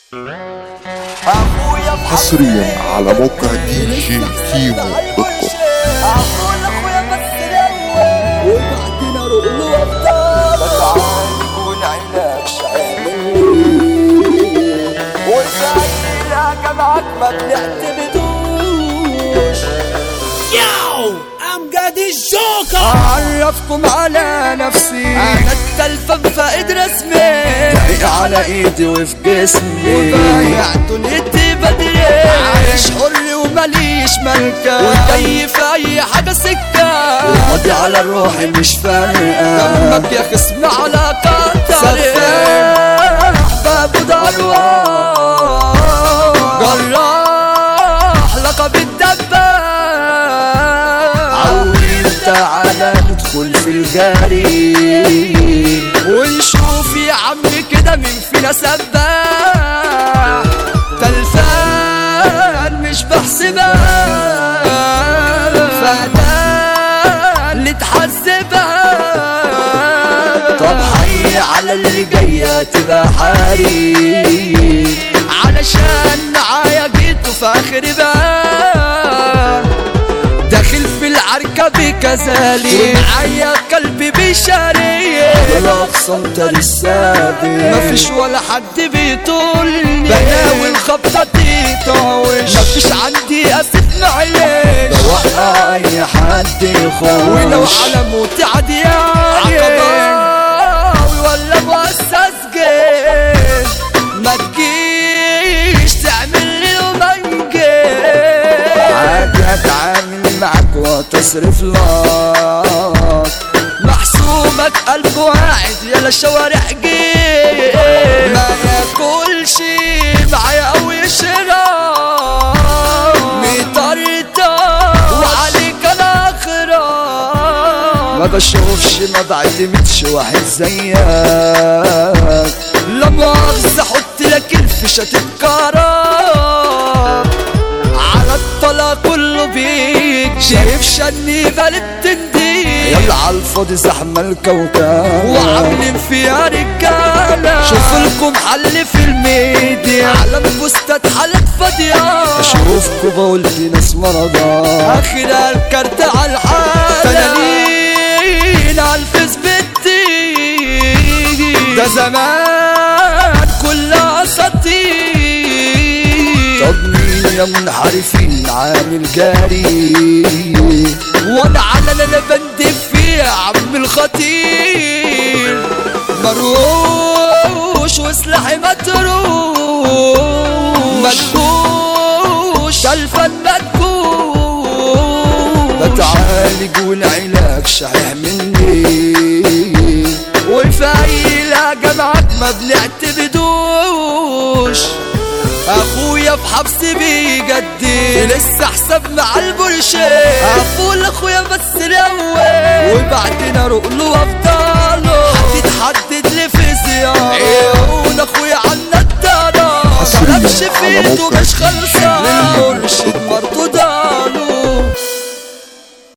اخويا حصريا على موقع دي جي كيمو دوت كوم اخويا اخويا بس الاول وبعدين اروح له افضل بتعال يكون عينك شعير والفايل جمعك ما بنعتمدوش Yo, I'm Gaddy Joker. اعرفكم على نفسي انا التلفن فائد رسمي دقيق على ايدي وفي جسمي وبايع دنيتي بدري عايش حر ومليش ملكة وجاي في اي حاجة سكة وماضي على روحي مش فارقة دمك يا خصم على قطر بابو دروان جراح لقب الدباب عويل تعالى ندخل في الجري ونشوف يا عم كده مين فينا سباح تلفان مش بحسبها فدان اللي تحسبها طب حي على اللي جاية تبقى حريق علشان معايا جيت في اخر بقى داخل في العركة بكذلك معايا قلبي بيشارك الاقصى انت للسابق مفيش ولا حد بيطولني بناول خبطتي طاوش مفيش عندي اسف معلش بوقع اي حد يخوش ولو على موتي عدياني عقباوي ولا مؤسس جيش ما تجيش تعمل لي ومنجيش عادي اتعامل معك وتصرف لك محسوبك قلب واحد يلا شوارع جيب ما ياكلش معايا او يشرب مطرطة وعليك انا اخرب ما بشوفش ما بعتمدش واحد زيك لا مؤاخذة احط لك الفيشة تتكرر على الطلا كله بيك شايف شني بلد تنديك يلا على الفاضي زحمة الكوكب وعاملين فيها رجالة شوف لكم حل في الميديا على بوستات حالات فاضية اشوفكم بقول في ناس مرضى اخر الكارت على الحالة تنانين على الفيس بتيجي ده زمان كلها اساطير طب مين يا منحرفين عامل جاري وانا على اللي انا بندب فيه يا عم الخطير مروش وسلاحي متروش مدبوش تلفن مدبوش بتعالج والعلاج شحيح مني والفايلة جمعك ما بنعتمدوش اخويا في حبس بيجدد لسه حساب مع البرشة اقول اخويا بس الاول وبعدين اروح له وافضله هتتحدد لي في زيارة عيون اخويا عنا الدارة حصرياً ملبش على في ايده موقع مش خلى